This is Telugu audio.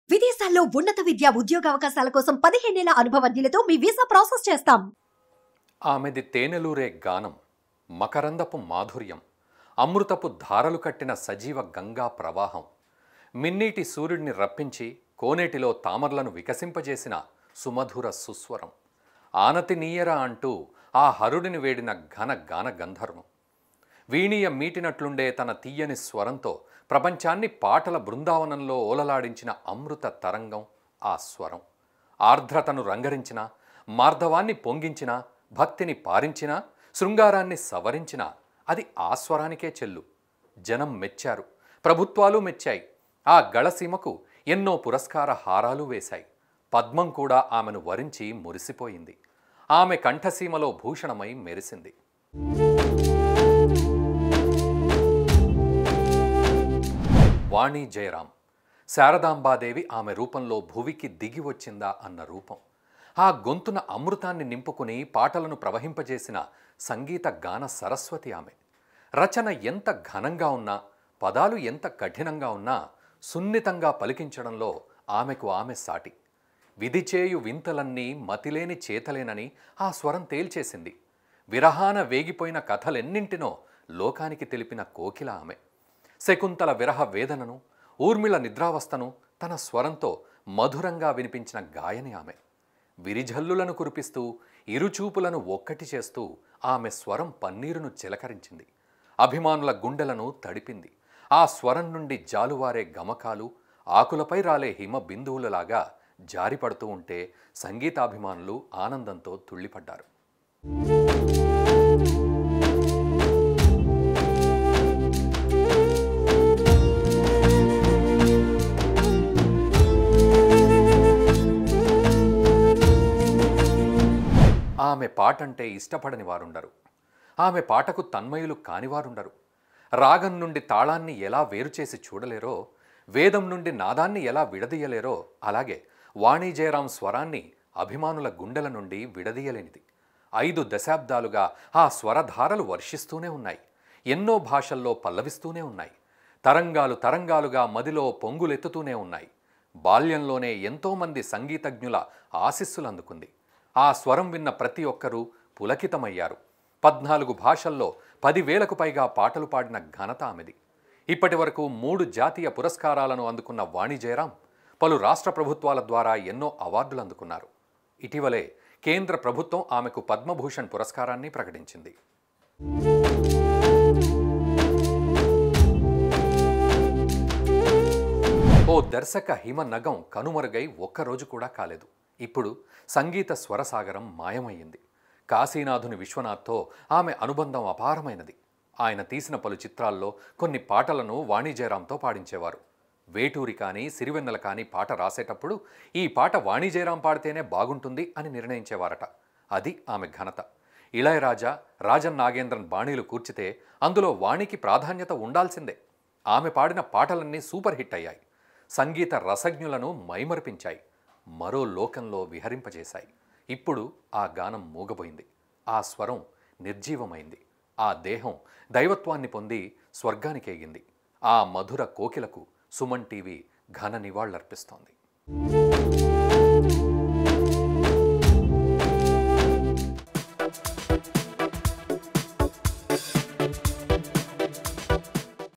విదేశాల్లో ఉన్నత విద్య ఉద్యోగ అవకాశాల కోసం పదిహేనేళ్ల అనుభవజ్ఞులతో మీ వీసా ప్రాసెస్ చేస్తాం ఆమెది తేనెలూరే గానం మకరందపు మాధుర్యం అమృతపు ధారలు కట్టిన సజీవ గంగా ప్రవాహం మిన్నీటి సూర్యుడిని రప్పించి కోనేటిలో తామరలను వికసింపజేసిన సుమధుర సుస్వరం ఆనతి నీయరా అంటూ ఆ హరుడిని వేడిన ఘన గాన గంధర్వం వీణీయ మీటినట్లుండే తన తీయని స్వరంతో ప్రపంచాన్ని పాటల బృందావనంలో ఓలలాడించిన అమృత తరంగం ఆ స్వరం ఆర్ద్రతను రంగరించిన మార్ధవాన్ని పొంగించిన భక్తిని పారించిన శృంగారాన్ని సవరించిన అది ఆ స్వరానికే చెల్లు జనం మెచ్చారు ప్రభుత్వాలు మెచ్చాయి ఆ గళసీమకు ఎన్నో పురస్కార హారాలు వేశాయి పద్మం కూడా ఆమెను వరించి మురిసిపోయింది ఆమె కంఠసీమలో భూషణమై మెరిసింది వాణి జయరాం శారదాంబాదేవి ఆమె రూపంలో భువికి దిగి వచ్చిందా అన్న రూపం ఆ గొంతున అమృతాన్ని నింపుకుని పాటలను ప్రవహింపజేసిన సంగీత గాన సరస్వతి ఆమె రచన ఎంత ఘనంగా ఉన్నా పదాలు ఎంత కఠినంగా ఉన్నా సున్నితంగా పలికించడంలో ఆమెకు ఆమె సాటి విధిచేయు వింతలన్నీ మతిలేని చేతలేనని ఆ స్వరం తేల్చేసింది విరహాన వేగిపోయిన కథలెన్నింటినో లోకానికి తెలిపిన కోకిల ఆమె శకుంతల విరహ వేదనను ఊర్మిళ నిద్రావస్థను తన స్వరంతో మధురంగా వినిపించిన గాయని ఆమె విరిజల్లులను కురిపిస్తూ ఇరుచూపులను ఒక్కటి చేస్తూ ఆమె స్వరం పన్నీరును చిలకరించింది అభిమానుల గుండెలను తడిపింది ఆ స్వరం నుండి జాలువారే గమకాలు ఆకులపై రాలే హిమ బిందువులలాగా జారిపడుతూ ఉంటే సంగీతాభిమానులు ఆనందంతో తుళ్ళిపడ్డారు ఆమె పాటంటే ఇష్టపడని వారుండరు ఆమె పాటకు తన్మయులు కానివారుండరు రాగం నుండి తాళాన్ని ఎలా వేరు చేసి చూడలేరో వేదం నుండి నాదాన్ని ఎలా విడదీయలేరో అలాగే వాణి జయరాం స్వరాన్ని అభిమానుల గుండెల నుండి విడదీయలేనిది ఐదు దశాబ్దాలుగా ఆ స్వరధారలు వర్షిస్తూనే ఉన్నాయి ఎన్నో భాషల్లో పల్లవిస్తూనే ఉన్నాయి తరంగాలు తరంగాలుగా మదిలో పొంగులెత్తుతూనే ఉన్నాయి బాల్యంలోనే ఎంతోమంది సంగీతజ్ఞుల ఆశీస్సులు అందుకుంది ఆ స్వరం విన్న ప్రతి ఒక్కరూ పులకితమయ్యారు పద్నాలుగు భాషల్లో పదివేలకు పైగా పాటలు పాడిన ఘనత ఆమెది ఇప్పటి వరకు మూడు జాతీయ పురస్కారాలను అందుకున్న వాణి జయరాం పలు రాష్ట్ర ప్రభుత్వాల ద్వారా ఎన్నో అవార్డులు అందుకున్నారు ఇటీవలే కేంద్ర ప్రభుత్వం ఆమెకు పద్మభూషణ్ పురస్కారాన్ని ప్రకటించింది ఓ దర్శక హిమ నగం కనుమరుగై ఒక్కరోజు కూడా కాలేదు ఇప్పుడు సంగీత స్వరసాగరం మాయమయ్యింది కాశీనాథుని విశ్వనాథ్తో ఆమె అనుబంధం అపారమైనది ఆయన తీసిన పలు చిత్రాల్లో కొన్ని పాటలను వాణిజయరాంతో పాడించేవారు వేటూరి కానీ సిరివెన్నెల కానీ పాట రాసేటప్పుడు ఈ పాట వాణిజయరాం పాడితేనే బాగుంటుంది అని నిర్ణయించేవారట అది ఆమె ఘనత ఇళయరాజా రాజన్ నాగేంద్రన్ బాణీలు కూర్చితే అందులో వాణికి ప్రాధాన్యత ఉండాల్సిందే ఆమె పాడిన పాటలన్నీ సూపర్ హిట్ అయ్యాయి సంగీత రసజ్ఞులను మైమరిపించాయి మరో లోకంలో విహరింపజేశాయి ఇప్పుడు ఆ గానం మూగబోయింది ఆ స్వరం నిర్జీవమైంది ఆ దేహం దైవత్వాన్ని పొంది స్వర్గానికేగింది ఆ మధుర కోకిలకు సుమన్ టీవీ ఘన నివాళులర్పిస్తోంది